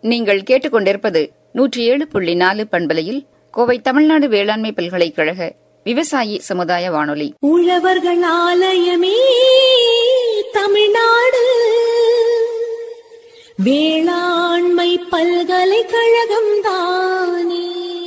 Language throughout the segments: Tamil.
நீங்கள் கேட்டுக்கொண்டிருப்பது நூற்றி ஏழு புள்ளி நாலு பண்பலையில் கோவை தமிழ்நாடு வேளாண்மை பல்கலைக்கழக விவசாயி சமுதாய வானொலி உழவர்கள் ஆலயமே தமிழ்நாடு வேளாண்மை பல்கலைக்கழகம் தானே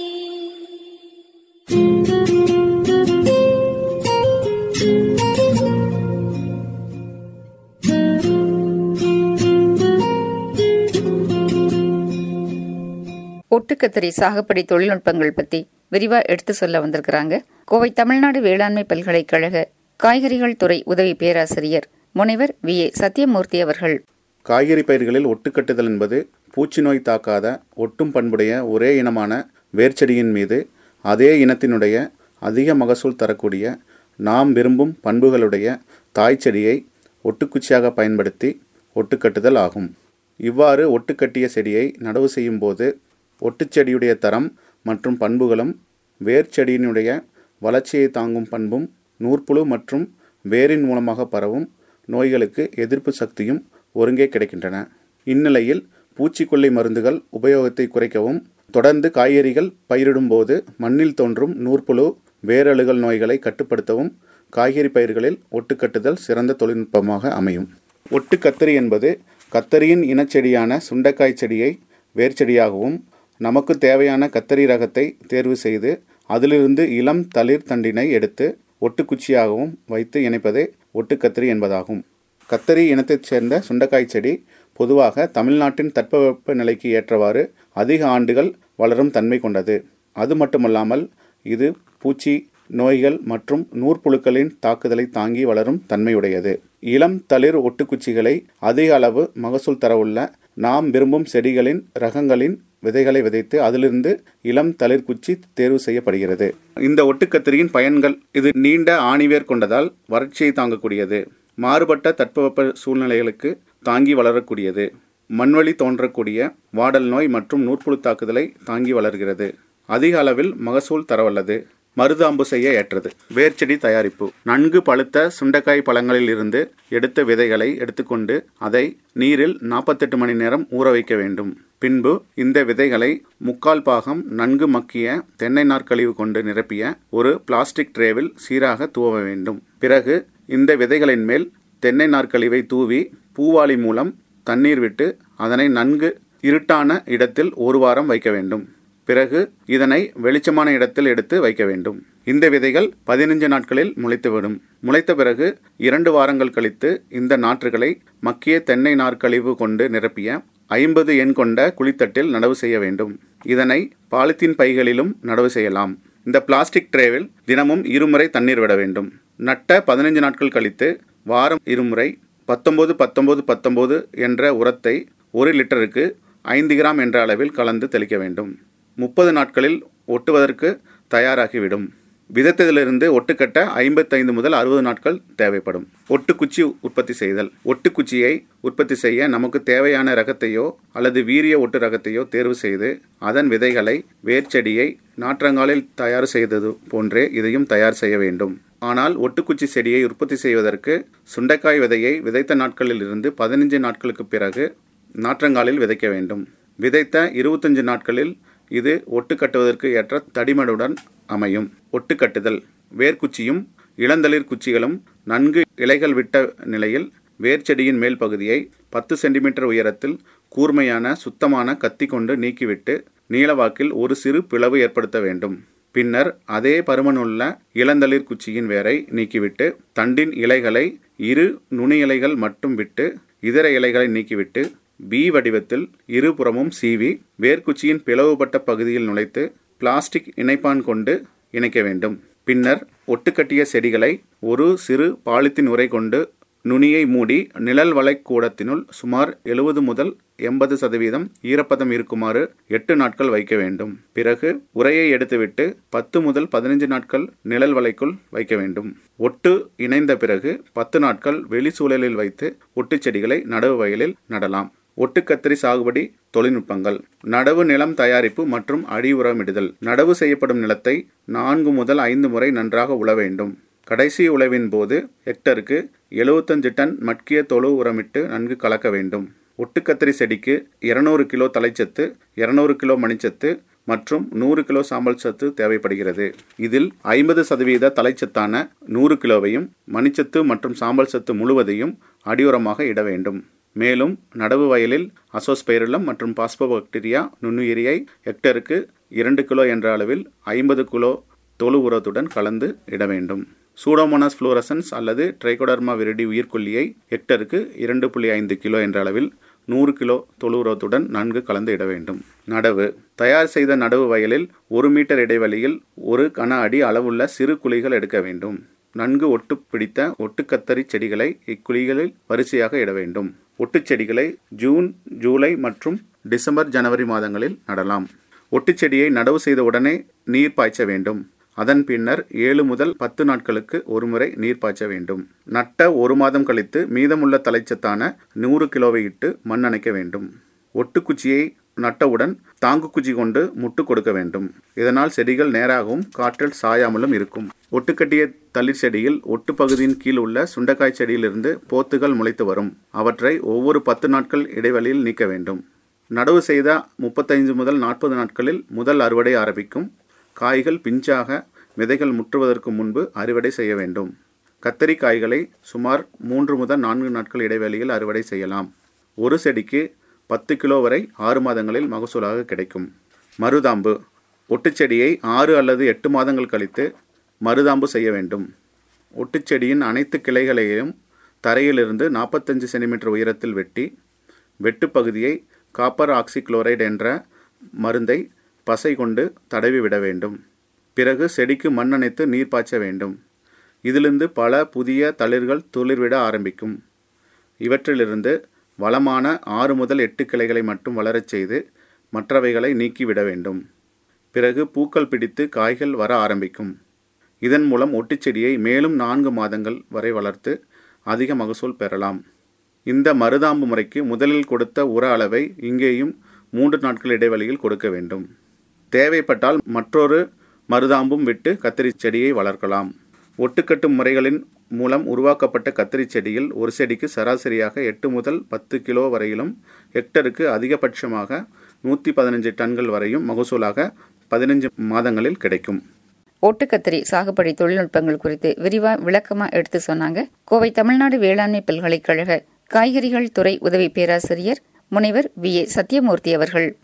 ஒட்டுக்கத்திரி சாகுபடி தொழில்நுட்பங்கள் பத்தி விரிவா எடுத்து சொல்ல வந்திருக்கிறாங்க கோவை தமிழ்நாடு வேளாண்மை பல்கலைக்கழக காய்கறிகள் துறை உதவி பேராசிரியர் முனைவர் வி ஏ சத்யமூர்த்தி அவர்கள் காய்கறி பயிர்களில் ஒட்டுக்கட்டுதல் என்பது பூச்சி நோய் தாக்காத ஒட்டும் பண்புடைய ஒரே இனமான வேர்ச்செடியின் மீது அதே இனத்தினுடைய அதிக மகசூல் தரக்கூடிய நாம் விரும்பும் பண்புகளுடைய தாய்ச்செடியை ஒட்டுக்குச்சியாக பயன்படுத்தி ஒட்டுக்கட்டுதல் ஆகும் இவ்வாறு ஒட்டுக்கட்டிய செடியை நடவு செய்யும் போது ஒட்டுச்செடியுடைய தரம் மற்றும் பண்புகளும் வேர்ச்செடியினுடைய வளர்ச்சியை தாங்கும் பண்பும் நூற்புழு மற்றும் வேரின் மூலமாக பரவும் நோய்களுக்கு எதிர்ப்பு சக்தியும் ஒருங்கே கிடைக்கின்றன இந்நிலையில் பூச்சிக்கொல்லி மருந்துகள் உபயோகத்தை குறைக்கவும் தொடர்ந்து காய்கறிகள் பயிரிடும்போது மண்ணில் தோன்றும் நூற்புழு வேரழுகல் நோய்களை கட்டுப்படுத்தவும் காய்கறி பயிர்களில் ஒட்டுக்கட்டுதல் சிறந்த தொழில்நுட்பமாக அமையும் ஒட்டு கத்தரி என்பது கத்தரியின் இனச்செடியான சுண்டைக்காய் செடியை வேர்ச்செடியாகவும் நமக்கு தேவையான கத்தரி ரகத்தை தேர்வு செய்து அதிலிருந்து இளம் தளிர் தண்டினை எடுத்து ஒட்டுக்குச்சியாகவும் வைத்து இணைப்பதே ஒட்டுக்கத்திரி என்பதாகும் கத்தரி இனத்தைச் சேர்ந்த சுண்டைக்காய் செடி பொதுவாக தமிழ்நாட்டின் தட்பவெப்ப நிலைக்கு ஏற்றவாறு அதிக ஆண்டுகள் வளரும் தன்மை கொண்டது அது மட்டுமல்லாமல் இது பூச்சி நோய்கள் மற்றும் நூற்புழுக்களின் தாக்குதலை தாங்கி வளரும் தன்மையுடையது இளம் தளிர் ஒட்டுக்குச்சிகளை அதிக அளவு மகசூல் தரவுள்ள நாம் விரும்பும் செடிகளின் ரகங்களின் விதைகளை விதைத்து அதிலிருந்து இளம் தளிர்குச்சி தேர்வு செய்யப்படுகிறது இந்த ஒட்டுக்கத்திரியின் பயன்கள் இது நீண்ட ஆணிவேர் கொண்டதால் வறட்சியை தாங்கக்கூடியது மாறுபட்ட தட்பவெப்ப சூழ்நிலைகளுக்கு தாங்கி வளரக்கூடியது மண்வழி தோன்றக்கூடிய வாடல் நோய் மற்றும் நூற்புழு தாக்குதலை தாங்கி வளர்கிறது அதிக அளவில் மகசூல் தரவல்லது மருதாம்பு செய்ய ஏற்றது வேர்ச்செடி தயாரிப்பு நன்கு பழுத்த சுண்டைக்காய் பழங்களில் இருந்து எடுத்த விதைகளை எடுத்துக்கொண்டு அதை நீரில் நாற்பத்தெட்டு மணி நேரம் ஊற வைக்க வேண்டும் பின்பு இந்த விதைகளை முக்கால் பாகம் நன்கு மக்கிய தென்னை நார்க்கழிவு கொண்டு நிரப்பிய ஒரு பிளாஸ்டிக் ட்ரேவில் சீராக தூவ வேண்டும் பிறகு இந்த விதைகளின் மேல் தென்னை நார்க்கழிவை தூவி பூவாளி மூலம் தண்ணீர் விட்டு அதனை நன்கு இருட்டான இடத்தில் ஒரு வாரம் வைக்க வேண்டும் பிறகு இதனை வெளிச்சமான இடத்தில் எடுத்து வைக்க வேண்டும் இந்த விதைகள் பதினைஞ்சு நாட்களில் முளைத்துவிடும் முளைத்த பிறகு இரண்டு வாரங்கள் கழித்து இந்த நாற்றுகளை மக்கிய தென்னை நார்க்கழிவு கொண்டு நிரப்பிய ஐம்பது எண் கொண்ட குழித்தட்டில் நடவு செய்ய வேண்டும் இதனை பாலித்தீன் பைகளிலும் நடவு செய்யலாம் இந்த பிளாஸ்டிக் ட்ரேவில் தினமும் இருமுறை தண்ணீர் விட வேண்டும் நட்ட பதினைஞ்சு நாட்கள் கழித்து வாரம் இருமுறை பத்தொன்பது பத்தொன்பது பத்தொன்பது என்ற உரத்தை ஒரு லிட்டருக்கு ஐந்து கிராம் என்ற அளவில் கலந்து தெளிக்க வேண்டும் முப்பது நாட்களில் ஒட்டுவதற்கு தயாராகிவிடும் விதத்ததிலிருந்து ஒட்டுக்கட்ட ஐம்பத்தைந்து முதல் அறுபது நாட்கள் தேவைப்படும் ஒட்டுக்குச்சி உற்பத்தி செய்தல் ஒட்டுக்குச்சியை உற்பத்தி செய்ய நமக்கு தேவையான ரகத்தையோ அல்லது வீரிய ஒட்டு ரகத்தையோ தேர்வு செய்து அதன் விதைகளை வேர்ச்செடியை நாற்றங்காலில் தயார் செய்தது போன்றே இதையும் தயார் செய்ய வேண்டும் ஆனால் ஒட்டுக்குச்சி செடியை உற்பத்தி செய்வதற்கு சுண்டைக்காய் விதையை விதைத்த நாட்களில் இருந்து பதினைஞ்சு நாட்களுக்கு பிறகு நாற்றங்காலில் விதைக்க வேண்டும் விதைத்த இருபத்தஞ்சு நாட்களில் இது ஒட்டு கட்டுவதற்கு ஏற்ற தடிமனுடன் அமையும் ஒட்டு கட்டுதல் வேர்க்குச்சியும் இளந்தளிர் குச்சிகளும் நன்கு இலைகள் விட்ட நிலையில் வேர்ச்செடியின் மேல் பகுதியை பத்து சென்டிமீட்டர் உயரத்தில் கூர்மையான சுத்தமான கத்தி கொண்டு நீக்கிவிட்டு நீளவாக்கில் ஒரு சிறு பிளவு ஏற்படுத்த வேண்டும் பின்னர் அதே பருமனுள்ள இளந்தளிர் குச்சியின் வேரை நீக்கிவிட்டு தண்டின் இலைகளை இரு நுனி இலைகள் மட்டும் விட்டு இதர இலைகளை நீக்கிவிட்டு வி வடிவத்தில் இருபுறமும் சீவி வேர்க்குச்சியின் பிளவுபட்ட பகுதியில் நுழைத்து பிளாஸ்டிக் இணைப்பான் கொண்டு இணைக்க வேண்டும் பின்னர் ஒட்டுக்கட்டிய செடிகளை ஒரு சிறு பாலித்தீன் உரை கொண்டு நுனியை மூடி நிழல் வளைக்கூடத்தினுள் சுமார் எழுபது முதல் எண்பது சதவீதம் ஈரப்பதம் இருக்குமாறு எட்டு நாட்கள் வைக்க வேண்டும் பிறகு உரையை எடுத்துவிட்டு பத்து முதல் பதினைஞ்சு நாட்கள் நிழல் வலைக்குள் வைக்க வேண்டும் ஒட்டு இணைந்த பிறகு பத்து நாட்கள் வெளி சூழலில் வைத்து ஒட்டுச் செடிகளை நடவு வயலில் நடலாம் ஒட்டுக்கத்திரி சாகுபடி தொழில்நுட்பங்கள் நடவு நிலம் தயாரிப்பு மற்றும் அடி உரமிடுதல் நடவு செய்யப்படும் நிலத்தை நான்கு முதல் ஐந்து முறை நன்றாக உழ வேண்டும் கடைசி உழவின் போது ஹெக்டருக்கு எழுபத்தஞ்சு டன் மட்கிய தொழு உரமிட்டு நன்கு கலக்க வேண்டும் ஒட்டுக்கத்திரி செடிக்கு இருநூறு கிலோ தலைச்சத்து இருநூறு கிலோ மணிச்சத்து மற்றும் நூறு கிலோ சாம்பல் சத்து தேவைப்படுகிறது இதில் ஐம்பது சதவீத தலைச்சத்தான நூறு கிலோவையும் மணிச்சத்து மற்றும் சாம்பல் சத்து முழுவதையும் அடியுரமாக இட வேண்டும் மேலும் நடவு வயலில் அசோஸ்பைரலம் மற்றும் பாஸ்போபாக்டீரியா நுண்ணுயிரியை ஹெக்டருக்கு இரண்டு கிலோ என்ற அளவில் ஐம்பது கிலோ தொழு உரத்துடன் கலந்து இட வேண்டும் சூடோமோனாஸ் ஃப்ளோரசன்ஸ் அல்லது ட்ரைகோடர்மா விரிடி உயிர்கொல்லியை ஹெக்டருக்கு இரண்டு புள்ளி ஐந்து கிலோ என்ற அளவில் நூறு கிலோ தொழு உரத்துடன் நன்கு கலந்து இட வேண்டும் நடவு தயார் செய்த நடவு வயலில் ஒரு மீட்டர் இடைவெளியில் ஒரு கன அடி அளவுள்ள சிறு குழிகள் எடுக்க வேண்டும் நன்கு ஒட்டு பிடித்த ஒட்டுக்கத்தரி செடிகளை இக்குழிகளில் வரிசையாக இட வேண்டும் ஒட்டுச் செடிகளை ஜூன் ஜூலை மற்றும் டிசம்பர் ஜனவரி மாதங்களில் நடலாம் ஒட்டுச் செடியை நடவு செய்த உடனே நீர் பாய்ச்ச வேண்டும் அதன் பின்னர் ஏழு முதல் பத்து நாட்களுக்கு ஒருமுறை நீர் பாய்ச்ச வேண்டும் நட்ட ஒரு மாதம் கழித்து மீதமுள்ள தலைச்சத்தான நூறு கிலோவை இட்டு மண் அணைக்க வேண்டும் ஒட்டுக்குச்சியை நட்டவுடன் தாங்கு குச்சி கொண்டு முட்டு கொடுக்க வேண்டும் இதனால் செடிகள் நேராகவும் காற்றில் சாயாமலும் இருக்கும் ஒட்டுக்கட்டிய தளிர் செடியில் ஒட்டு பகுதியின் கீழ் உள்ள சுண்டைக்காய் செடியிலிருந்து போத்துகள் முளைத்து வரும் அவற்றை ஒவ்வொரு பத்து நாட்கள் இடைவெளியில் நீக்க வேண்டும் நடவு செய்த முப்பத்தைந்து முதல் நாற்பது நாட்களில் முதல் அறுவடை ஆரம்பிக்கும் காய்கள் பிஞ்சாக விதைகள் முற்றுவதற்கு முன்பு அறுவடை செய்ய வேண்டும் கத்தரி காய்களை சுமார் மூன்று முதல் நான்கு நாட்கள் இடைவெளியில் அறுவடை செய்யலாம் ஒரு செடிக்கு பத்து கிலோ வரை ஆறு மாதங்களில் மகசூலாக கிடைக்கும் மருதாம்பு ஒட்டுச்செடியை ஆறு அல்லது எட்டு மாதங்கள் கழித்து மருதாம்பு செய்ய வேண்டும் ஒட்டுச்செடியின் அனைத்து கிளைகளையும் தரையிலிருந்து நாற்பத்தஞ்சு சென்டிமீட்டர் உயரத்தில் வெட்டி வெட்டுப்பகுதியை காப்பர் ஆக்சிக்ளோரைடு என்ற மருந்தை பசை கொண்டு தடவி விட வேண்டும் பிறகு செடிக்கு மண் அணைத்து நீர் பாய்ச்ச வேண்டும் இதிலிருந்து பல புதிய தளிர்கள் துளிர்விட ஆரம்பிக்கும் இவற்றிலிருந்து வளமான ஆறு முதல் எட்டு கிளைகளை மட்டும் வளரச் செய்து மற்றவைகளை நீக்கிவிட வேண்டும் பிறகு பூக்கள் பிடித்து காய்கள் வர ஆரம்பிக்கும் இதன் மூலம் ஒட்டுச்செடியை மேலும் நான்கு மாதங்கள் வரை வளர்த்து அதிக மகசூல் பெறலாம் இந்த மருதாம்பு முறைக்கு முதலில் கொடுத்த உர அளவை இங்கேயும் மூன்று நாட்கள் இடைவெளியில் கொடுக்க வேண்டும் தேவைப்பட்டால் மற்றொரு மருதாம்பும் விட்டு கத்திரி செடியை வளர்க்கலாம் ஒட்டுக்கட்டும் முறைகளின் மூலம் உருவாக்கப்பட்ட கத்திரி செடியில் ஒரு செடிக்கு சராசரியாக எட்டு முதல் பத்து கிலோ வரையிலும் ஹெக்டருக்கு அதிகபட்சமாக நூற்றி பதினஞ்சு டன்கள் வரையும் மகசூலாக பதினஞ்சு மாதங்களில் கிடைக்கும் ஓட்டுக்கத்திரி சாகுபடி தொழில்நுட்பங்கள் குறித்து விரிவா விளக்கமா எடுத்து சொன்னாங்க கோவை தமிழ்நாடு வேளாண்மை பல்கலைக்கழக காய்கறிகள் துறை உதவி பேராசிரியர் முனைவர் வி ஏ சத்யமூர்த்தி அவர்கள்